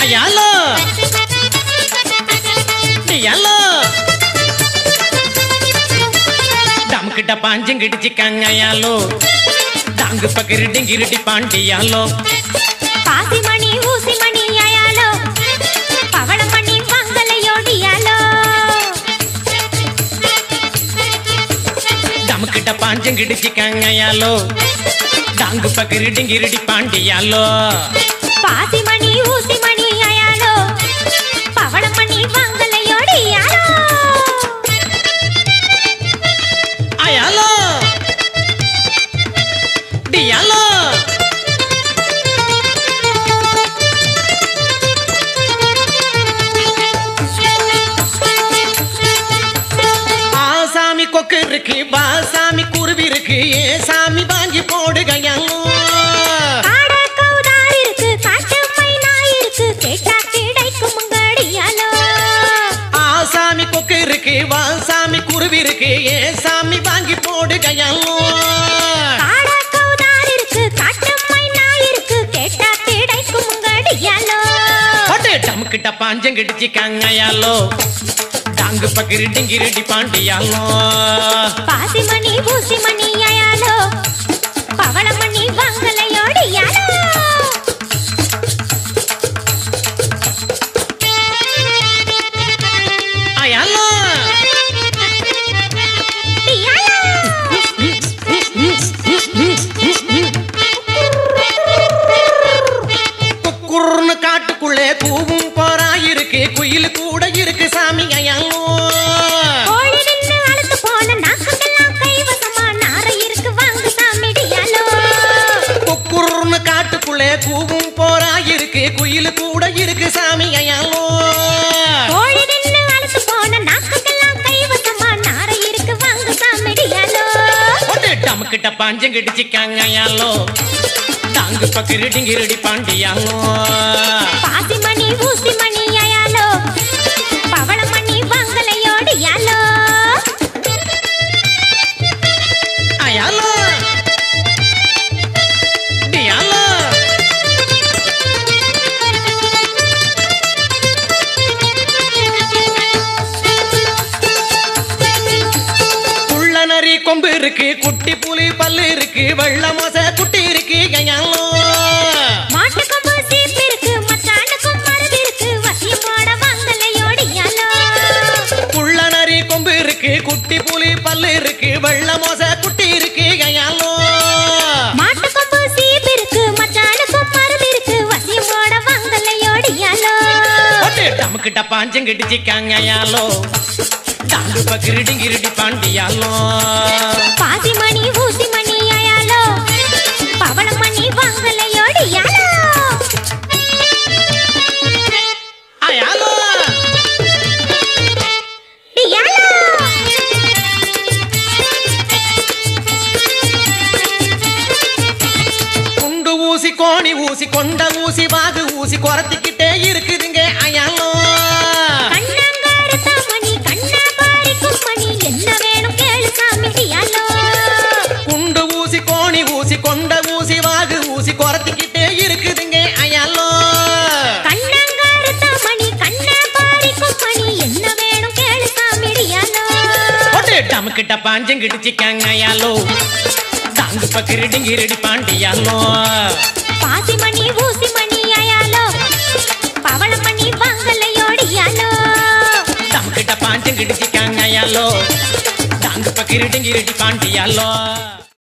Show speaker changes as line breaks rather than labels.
அயாலோ டியாலோ டம்கிட்ட பாஞ்சும் கிடிச்சிக்காங்க அயாலோ டாங்கு பக்கிரிட்டி கிரிட்டி பாண்டியாலோ
பாசிமணி ஊசிமணி அயாலோ பவளமணி மங்கலையோடியாலோ
டம்கிட்ட பாஞ்சும் கிடிச்சிக்காங்க அயாலோ டாங்கு பக்கிரிட்டி கிரிட்டி பாண்டியாலோ
பாசிமணி ஊசிமணி அயாலோ பவளமணி மங்கலையோடியாலோ
அயாலோ டியாலோ ஆசாமி கொக்கு இருக்கு பாசாமி குருவி இருக்கு ஏ சாமி வாங்கி போடுகையாலோ
காட கௌதார் இருக்கு காட்டு மைனா இருக்கு கேட்டா கிடைக்கும் உங்கடியாலோ
ஆசாமி கொக்கு இருக்கு வாசாமி குருவி இருக்கு ஏ சாமி வாங்கி போடுகையாலோ
காட கௌதார் இருக்கு காட்டு மைனா இருக்கு கேட்டா கிடைக்கும் உங்கடியாலோ
பட்டு டமுக்கிட்ட பாஞ்சம் கிடிச்சிக்காங்கயாலோ டாங்கு பக்கிரிட்டி கிரிட்டி பாண்டியாலோ
பாசிமணி ஊசிமணி அயாலோ பவளமணி மங்கலையோடியாலோ
அயாலோ குக்குர்னு காட்டுக்குள்ளே கூவும் போரா இருக்கு குயில் கூட இருக்கு சாமி அயாலோ
கோழி நின்னு அழுத்து போன நாக்கெல்லாம் கைவசமா நார இருக்கு வாங்கு சாமிடியாலோ
குக்குர்னு காட்டுக்குள்ளே கூவும் போரா இருக்கு குயில் கூட இருக்கு சாமி அயாலோ
கோழி நின்னு அழுத்து போன நாக்கெல்லாம் கைவசமா நார இருக்கு வாங்கு சாமிடியாலோ
ஒட்டு டமுக்கிட்ட பாஞ்சம் கிடிச்சிக்காங்க அயாலோ டாங்கு பக்கிரிட்டி கிரிட்டி பாண்டியாலோ
பாசிமணி ஊசிமணி அயாலோ பவளமணி மங்கலையோடியாலோ
அயாலோ டியாலோ குள்ள நரி கொம்பு இருக்கு குட்டி புலி பல்லு இருக்கு வெள்ள மோச குட்டி இருக்கு அயாலோ
மாட்டு கொம்பு சீப்பு இருக்கு மச்சானுக்கும் மருது இருக்கு வசியம் போட மங்கலையோடியாலோ
குள்ள நரி கொம்பு இருக்கு குட்டி புலி பல்லு இருக்கு வெள்ள மோச குட்டி இருக்கு அயாலோ
மாட்டு கொம்பு சீப்பு இருக்கு மச்சானுக்கும் மருது இருக்கு வசியம் போட மங்கலையோடியாலோ
ஒட்டு டமுக்கிட்ட பாஞ்சம் கிடிச்சிக்காங்க அயாலோ டாங்கு பக்கிரிட்டி கிரிட்டி பாண்டியாலோ
பாசிமணி ஊசிமணி அயாலோ பவளமணி மங்கலையோடியாலோ
அயாலோ
டியாலோ
குண்டு ஊசி கோணி ஊசி கொண்ட ஊசி வாகு ஊசி குறத்திக்கிட்டே இருக்குதுங்க அயாலோ
கண்ணங்காரு தாமணி கண்ணா பாரிக்கும் மணி என்ன வேணும் கேளு சாமி டியாலோ
குண்டு ஊசி கோணி ஊசி கொண்ட ஊசி வாகு ஊசி குறத்திக்கிட்டே இருக்குதுங்க அயாலோ
கண்ணங்காரு தாமணி கண்ணா பாரிக்கும் மணி என்ன வேணும் கேளு சாமி டியாலோ
ஒட்டு டமுக்கிட்ட பாஞ்சம் கிடிச்சிக்காங்க அயாலோ டாங்கு பக்கிரிட்டி கிரிட்டி பாண்டியாலோ
பாசிமணி ஊசிமணி அயாலோ பவளமணி மங்கலையோடியாலோ
டமுக்கிட்ட பாஞ்சம் கிடிச்சிக்காங்க அயாலோ டாங்கு பக்கிரிட்டி கிரிட்டி பாண்டியாலோ